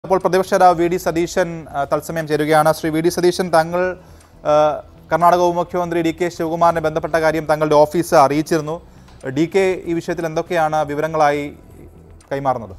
ഇപ്പോൾ പ്രതിപക്ഷ നേതാവ് വി ഡി സതീശൻ ആ, തത്സമയം ചേരുകയാണ് ശ്രീ വി ഡി സതീശൻ താങ്കൾ ആ, കർണാടക ഉപമുഖ്യമന്ത്രി ഡി കെ ശിവകുമാറിനെ ബന്ധപ്പെട്ട കാര്യം തങ്ങളുടെ ഓഫീസ് അറിയിച്ചിരുന്നു ഡി കെ ഈ വിഷയത്തിൽ എന്തൊക്കെയാണ് വിവരങ്ങളായി കൈമാറുന്നത്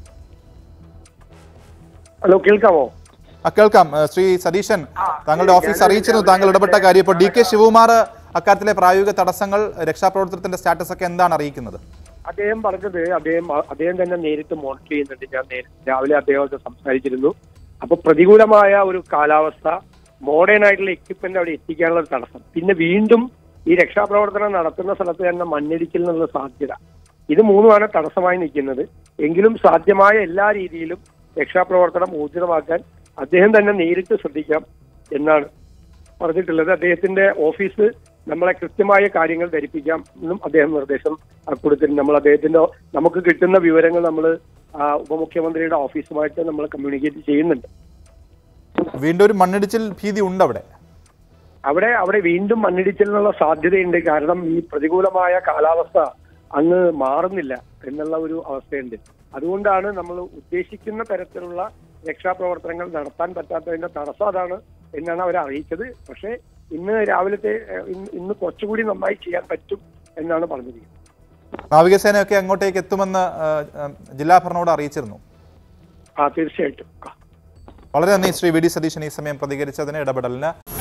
ഹലോ കേൾക്കാമോ ആ, കേൾക്കാം ആ, ശ്രീ സതീശൻ താങ്കളുടെ ഓഫീസ് അറിയിച്ചിരുന്നു താങ്കൾ ഇടപെട്ട കാര്യം ഇപ്പോൾ ഡി കെ ശിവകുമാർ അക്കാര്യത്തിലെ പ്രായോഗിക തടസ്സങ്ങൾ രക്ഷാപ്രവർത്തനത്തിന്റെ സ്റ്റാറ്റസ് ഒക്കെ എന്താണ് അറിയിക്കുന്നത് അദ്ദേഹം പറഞ്ഞത് അദ്ദേഹം അദ്ദേഹം തന്നെ നേരിട്ട് മോണിറ്റർ ചെയ്യുന്നുണ്ട് ഞാൻ നേരിട്ട് രാവിലെ അദ്ദേഹത്തെ സംസാരിച്ചിരുന്നു അപ്പൊ പ്രതികൂലമായ ഒരു കാലാവസ്ഥ മോഡേൺ ആയിട്ടുള്ള എക്യുപ്മെന്റ് അവിടെ എത്തിക്കാനുള്ള ഒരു തടസ്സം പിന്നെ വീണ്ടും ഈ രക്ഷാപ്രവർത്തനം നടത്തുന്ന സ്ഥലത്ത് തന്നെ മണ്ണിടിച്ചിലിനുള്ള സാധ്യത ഇത് മൂന്നുമാണ് തടസ്സമായി നിൽക്കുന്നത് എങ്കിലും സാധ്യമായ എല്ലാ രീതിയിലും രക്ഷാപ്രവർത്തനം ഊർജിതമാക്കാൻ അദ്ദേഹം തന്നെ നേരിട്ട് ശ്രദ്ധിക്കാം എന്നാണ് പറഞ്ഞിട്ടുള്ളത് അദ്ദേഹത്തിന്റെ ഓഫീസ് നമ്മളെ കൃത്യമായ കാര്യങ്ങൾ ധരിപ്പിക്കാം എന്നും അദ്ദേഹം നിർദ്ദേശം ആ, കൊടുത്തിട്ടുണ്ട് നമ്മൾ അദ്ദേഹത്തിന്റെ നമുക്ക് കിട്ടുന്ന വിവരങ്ങൾ നമ്മൾ ഉപമുഖ്യമന്ത്രിയുടെ ഓഫീസുമായിട്ട് നമ്മൾ കമ്മ്യൂണിക്കേറ്റ് ചെയ്യുന്നുണ്ട് വീണ്ടും ഒരു മണ്ണിടിച്ചിൽ ഭീതി ഉണ്ട് അവിടെ അവിടെ അവിടെ വീണ്ടും മണ്ണിടിച്ചിലിനുള്ള സാധ്യതയുണ്ട് കാരണം ഈ പ്രതികൂലമായ കാലാവസ്ഥ അങ്ങ് മാറുന്നില്ല എന്നുള്ള ഒരു അവസ്ഥയുണ്ട് അതുകൊണ്ടാണ് നമ്മൾ ഉദ്ദേശിക്കുന്ന തരത്തിലുള്ള രക്ഷാപ്രവർത്തനങ്ങൾ നടത്താൻ പറ്റാത്തതിന്റെ തടസ്സം അതാണ് എന്നാണ് അവർ അറിയിച്ചത് പക്ഷേ ഇന്ന് രാവിലത്തെ ഏഹ്, ഇന്ന് ഇന്ന് കുറച്ചുകൂടി നന്നായി ചെയ്യാൻ പറ്റും എന്നാണ് പറഞ്ഞിരിക്കുന്നത് നാവികസേനയൊക്കെ അങ്ങോട്ടേക്ക് എത്തുമെന്ന് ആ, ആ, ജില്ലാ ഭരണകൂടം അറിയിച്ചിരുന്നു ആ തീർച്ചയായിട്ടും ആ വളരെ നന്ദി ശ്രീ വി ഡി സതീശൻ ഈ സമയം പ്രതികരിച്ചതിന് ഇടപെടലിന്